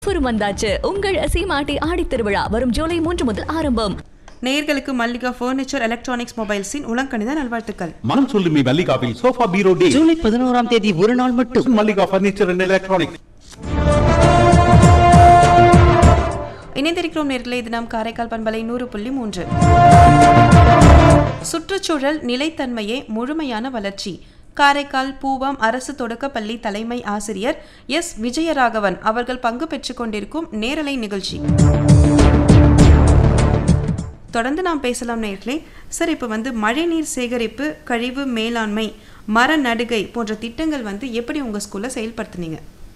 ஆஃபரும் வந்தாச்சு உங்கள் சீமாட்டி ஆடி திருவிழா வரும் ஜூலை மூன்று முதல் ஆரம்பம் நேயர்களுக்கு மல்லிகா ஃபர்னிச்சர் எலக்ட்ரானிக்ஸ் மொபைல்ஸின் உலங்கணித நல்வாழ்த்துக்கள் மனம் சொல்லுமி மல்லிகாவில் சோஃபா பீரோ டே ஜூலை பதினோராம் தேதி ஒரு நாள் மட்டும் மல்லிகா பர்னிச்சர் அண்ட் எலக்ட்ரானிக்ஸ் இணைந்திருக்கிறோம் நேர்களே இது நாம் காரைக்கால் பண்பலை நூறு புள்ளி மூன்று சுற்றுச்சூழல் நிலைத்தன்மையே முழுமையான வளர்ச்சி காரைக்கால் பூவம் அரசு தொடக்கப்பள்ளி தலைமை ஆசிரியர் எஸ் விஜயராகவன் அவர்கள் பங்கு பெற்றுக் கொண்டிருக்கும் நேரலை நிகழ்ச்சி தொடர்ந்து நாம் பேசலாம் நேர்களே சார் இப்போ வந்து மழைநீர் சேகரிப்பு கழிவு மேலாண்மை மர நடுகை போன்ற திட்டங்கள் வந்து எப்படி உங்கள் ஸ்கூலில் செயல்படுத்துனீங்க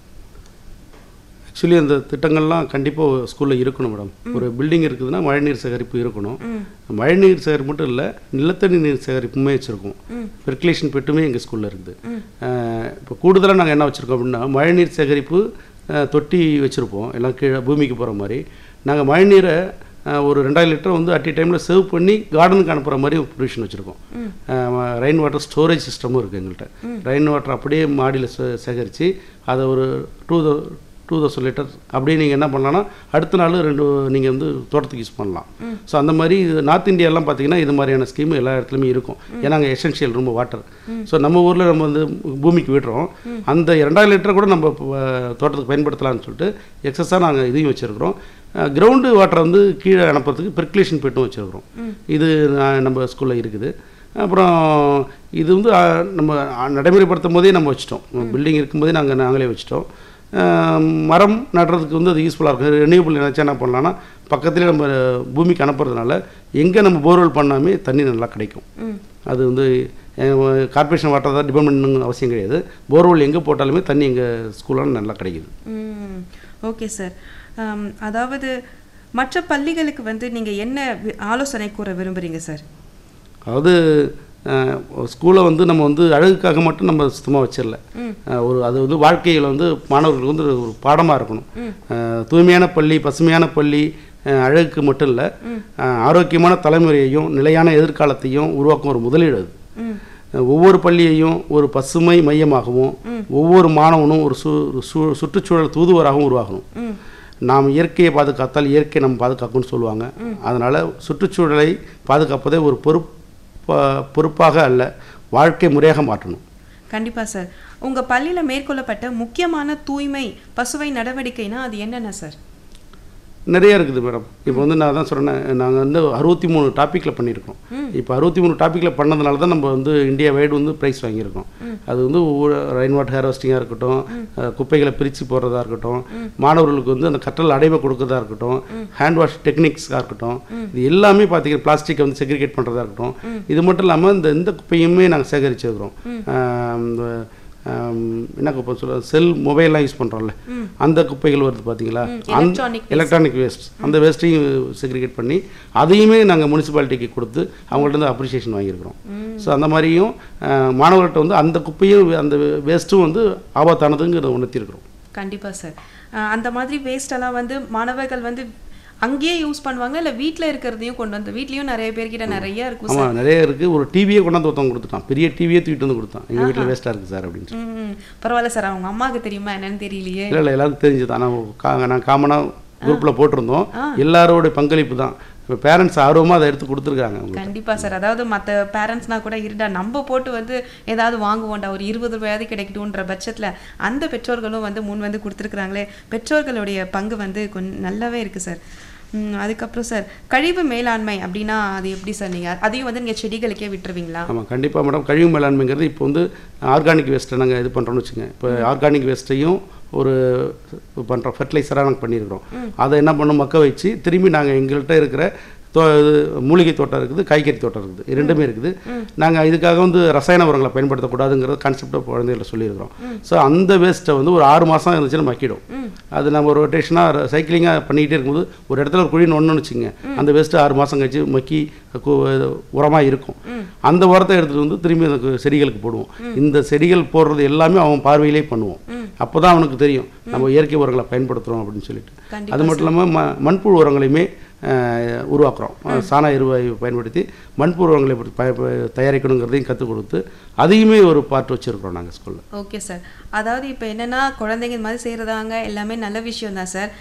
ஆக்சுவலி அந்த திட்டங்கள்லாம் கண்டிப்பாக ஸ்கூலில் இருக்கணும் மேடம் ஒரு பில்டிங் இருக்குதுன்னா மழைநீர் சேகரிப்பு இருக்கணும் மழைநீர் சேகரிப்பு மட்டும் இல்லை நிலத்தடி நீர் சேகரிப்புமே வச்சுருக்கோம் பெர்குலேஷன் பெட்டுமே எங்கள் ஸ்கூலில் இருக்குது அஹ் இப்போ கூடுதலாக நாங்கள் என்ன வச்சுருக்கோம் அப்படின்னா மழைநீர் சேகரிப்பு அஹ் தொட்டி வச்சுருப்போம் எல்லாம் கீழே பூமிக்கு போகிற மாதிரி நாங்கள் மழைநீரை அஹ் ஒரு ரெண்டாயிரம் லிட்டர் வந்து அட் டைமில் சேவ் பண்ணி கார்டனுக்கு அனுப்புகிற மாதிரி ஒரு ப்ரொவிஷன் வச்சுருக்கோம் ரெயின் வாட்டர் ஸ்டோரேஜ் சிஸ்டமும் இருக்குது எங்கள்கிட்ட ரெயின் வாட்டர் அப்படியே மாடியில் சேகரித்து அதை ஒரு டூ டூ தௌசண்ட் லிட்டர் அப்படியே நீங்கள் என்ன பண்ணலாம்னா அடுத்த நாள் ரெண்டு நீங்கள் வந்து தோட்டத்துக்கு யூஸ் பண்ணலாம் ஸோ அந்த மாதிரி இது நார்த் இந்தியாலாம் பார்த்தீங்கன்னா இது மாதிரியான ஸ்கீம் எல்லா இடத்துலையுமே இருக்கும் ஏன்னா அங்கே எசென்ஷியல் ரொம்ப வாட்டர் ஸோ நம்ம ஊரில் நம்ம வந்து பூமிக்கு விடுறோம் அந்த ரெண்டாயிரம் லிட்டர் கூட நம்ம இப்போ, அஹ், தோட்டத்துக்கு பயன்படுத்தலாம்னு சொல்லிட்டு எக்ஸஸாக நாங்கள் இதையும் வச்சுருக்கிறோம் கிரவுண்டு வாட்டரை வந்து கீழே அனுப்புறதுக்கு பெர்குலேஷன் பெட்டும் வச்சுருக்கிறோம் இது நான் நம்ம ஸ்கூலில் இருக்குது அப்புறம் இது வந்து அஹ், நம்ம அஹ், நடைமுறைப்படுத்தும் போதே நம்ம வச்சிட்டோம் பில்டிங் இருக்கும்போதே நாங்கள் நாங்களே வச்சிட்டோம் அஹ், மரம் நடுறதுக்கு வந்து அது யூஸ்ஃபுல்லாக இருக்கும் ரெனியூபிள் நினச்சா என்ன பண்ணலாம்னா பக்கத்துலேயே நம்ம பூமிக்கு அனுப்புறதுனால எங்கே நம்ம போர்வெல் பண்ணாமே தண்ணி நல்லா கிடைக்கும் அது வந்து கார்பரேஷன் வாட்டர் தான் டிபெண்ட் பண்ணணுங்க அவசியம் கிடையாது போர்வெல் எங்கே போட்டாலுமே தண்ணி எங்கள் ஸ்கூலில் நல்லா கிடைக்குது ம் ஓகே சார் ஆம், அதாவது மற்ற பள்ளிகளுக்கு வந்து நீங்கள் என்ன வி- ஆலோசனை கூற விரும்புகிறீங்க சார் அதாவது ஸ்கூலை வந்து நம்ம வந்து அழகுக்காக மட்டும் நம்ம சுத்தமாக வச்சிடல அஹ், ஒரு அது வந்து வாழ்க்கையில் வந்து மாணவர்களுக்கு வந்து ஒரு பாடமாக இருக்கணும் அஹ், தூய்மையான பள்ளி பசுமையான பள்ளி அஹ், அழகுக்கு மட்டும் இல்லை ஆரோக்கியமான தலைமுறையையும் நிலையான எதிர்காலத்தையும் உருவாக்கும் ஒரு முதலீடு அது அஹ், ஒவ்வொரு பள்ளியையும் ஒரு பசுமை மையமாகவும் ஒவ்வொரு மாணவனும் ஒரு சு சு- சுற்றுச்சூழல் தூதுவராகவும் உருவாகணும் நாம் இயற்கையை பாதுகாத்தால் இயற்கை நம்ம பாதுகாக்கும்னு சொல்லுவாங்க அதனால் சுற்றுச்சூழலை பாதுகாப்பதை ஒரு பொறுப்ப பொறுப்பாக அல்ல வாழ்க்கை முறையாக மாற்றணும் கண்டிப்பாக சார் உங்கள் பள்ளியில் மேற்கொள்ளப்பட்ட முக்கியமான தூய்மை பசுவை நடவடிக்கைனா அது என்னென்ன சார் நிறைய இருக்குது மேடம் இப்போ வந்து நான் தான் சொன்னேன் நாங்கள் வந்து அறுபத்தி மூணு டாப்பிக்கில் பண்ணியிருக்கோம் இப்போ அறுபத்தி மூணு டாப்பிக்கில் பண்ணதுனால தான் நம்ம வந்து இந்தியா வைடு வந்து ப்ரைஸ் வாங்கியிருக்கோம் அது வந்து ரெயின் வாட்டர் ஹார்வெஸ்டிங்காக இருக்கட்டும் அஹ், குப்பைகளை பிரித்து போடுறதா இருக்கட்டும் மாணவர்களுக்கு வந்து அந்த கற்றல் அடைவை கொடுக்கறதா இருக்கட்டும் ஹேண்ட் வாஷ் டெக்னிக்ஸாக இருக்கட்டும் இது எல்லாமே பார்த்தீங்கன்னா பிளாஸ்டிக்கை வந்து செக்ரிகேட் பண்ணுறதா இருக்கட்டும் இது மட்டும் இல்லாமல் இந்த இந்த குப்பையுமே நாங்கள் சேகரிச்சிருக்கிறோம் அஹ், இந்த ஆம், என்ன குப்பை சொல்ல செல் மொபைல்லாம் யூஸ் பண்ணுறோம்ல அந்த குப்பைகள் வருது பார்த்தீங்களா electronic waste. எலக்ட்ரானிக் வேஸ்ட் அந்த வேஸ்ட்டையும் செக்ரிகேட் பண்ணி அதையுமே நாங்கள் முனிசிபாலிட்டிக்கு கொடுத்து அவங்கள்ட்ட இருந்து அப்ரிசியேஷன் வாங்கியிருக்கிறோம் ஸோ அந்த மாதிரியும் அஹ், மாணவர்கள்ட்ட வந்து அந்த குப்பையும் அந்த வேஸ்ட்டும் வந்து ஆபத்தானதுங்கிறத உணர்த்தியிருக்கிறோம் கண்டிப்பாக சார் அஹ், அந்த மாதிரி வேஸ்டெல்லாம் வந்து மாணவர்கள் வந்து அங்கேயே யூஸ் பண்ணுவாங்க இல்லை வீட்டில் இருக்கிறதையும் கொண்டு வந்து வீட்லேயும் நிறைய பேர்கிட்ட நிறைய இருக்கும் சார் ஆமாம் நிறைய இருக்குது ஒரு டிவியே கொண்டாந்து ஒருத்தவங்க கொடுத்துட்டான் பெரிய டிவியே தூக்கிட்டு வந்து கொடுத்தான் எங்கள் வீட்டில் வேஸ்ட்டாக இருக்குது சார் அப்படின்னு சொல்லி ம் பரவாயில்ல சார் அவங்க அம்மாவுக்கு தெரியுமா என்னன்னு தெரியலையே இல்லை இல்லை எல்லாருக்கும் தெரிஞ்சது ஆனால் கா நான் காமனாக குரூப்பில் போட்டிருந்தோம் எல்லாரோட பங்களிப்பு தான் இப்போ பேரண்ட்ஸ் ஆர்வமாக அதை எடுத்து கொடுத்துருக்காங்க அவங்க கண்டிப்பா சார் அதாவது மற்ற பேரண்ட்ஸ்னா கூட இருடா நம்ம போட்டு வந்து ஏதாவது வாங்குவோம்டா ஒரு இருபது ரூபாயாவது கிடைக்கட்டும்ன்ற பட்சத்துல அந்த பெற்றோர்களும் வந்து முன் வந்து கொடுத்துருக்குறாங்களே பெற்றோர்களுடைய பங்கு வந்து கொஞ்சம் நல்லாவே இருக்கு சார் ம், அதுக்கப்புறம் சார் கழிவு மேலாண்மை அப்படின்னா அது எப்படி சார் நீங்க அதையும் வந்து நீங்க செடிகளுக்கே விட்டுருவீங்களா ஆமாம் கண்டிப்பாக மேடம் கழிவு மேலாண்மைங்கிறது இப்போ வந்து ஆர்கானிக் வேஸ்ட்டை நாங்கள் இது பண்ணுறோம்னு வச்சுங்க இப்போ ஆர்கானிக் வேஸ்ட்டையும் ஒரு பண்ணுறோம் ஃபர்டிலைசராக நாங்கள் பண்ணியிருக்கிறோம் அதை என்ன பண்ணோம் மக்க வச்சு திரும்பி நாங்கள் எங்கள்கிட்ட இருக்கிற தோ இது மூலிகை தோட்டம் இருக்குது காய்கறி தோட்டம் இருக்குது இரண்டுமே இருக்குது நாங்கள் இதுக்காக வந்து ரசாயன உரங்களை பயன்படுத்தக்கூடாதுங்கிற கான்செப்டை குழந்தைகளை சொல்லியிருக்கிறோம் ஸோ அந்த வேஸ்ட்டை வந்து ஒரு ஆறு மாதம் இருந்துச்சுன்னா மக்கிடும் அது நம்ம ஒரு ரொட்டேஷனாக சைக்கிளிங்காக பண்ணிக்கிட்டே இருக்கும்போது ஒரு இடத்துல ஒரு குழி ஒன்றுன்னு வச்சுங்க அந்த வேஸ்ட்டு ஆறு மாதம் கழிச்சு மக்கி உரமாக இருக்கும் அந்த உரத்தை எடுத்துகிட்டு வந்து திரும்பி அந்த கு- செடிகளுக்கு போடுவோம் இந்த செடிகள் போடுறது எல்லாமே அவன் பார்வையிலே பண்ணுவோம் அப்போ தான் அவனுக்கு தெரியும் நம்ம இயற்கை உரங்களை பயன்படுத்துகிறோம் அப்படின்னு சொல்லிட்டு அது மட்டும் இல்லாமல் ம மண்புழு உரங்களையுமே அஹ், உருவாக்குறோம் சாண எருவாயு பயன்படுத்தி மண்புழு உரங்களை எப்படி பய- பய- தயாரிக்கணுங்கிறதையும் கற்றுக் கொடுத்து அதையுமே ஒரு பார்ட் வச்சுருக்கிறோம் நாங்கள் ஸ்கூலில் ஓகே சார் அதாவது இப்போ என்னன்னா குழந்தைங்க இந்த மாதிரி செய்கிறதாங்க எல்லாமே நல்ல விஷயம் தான் சார்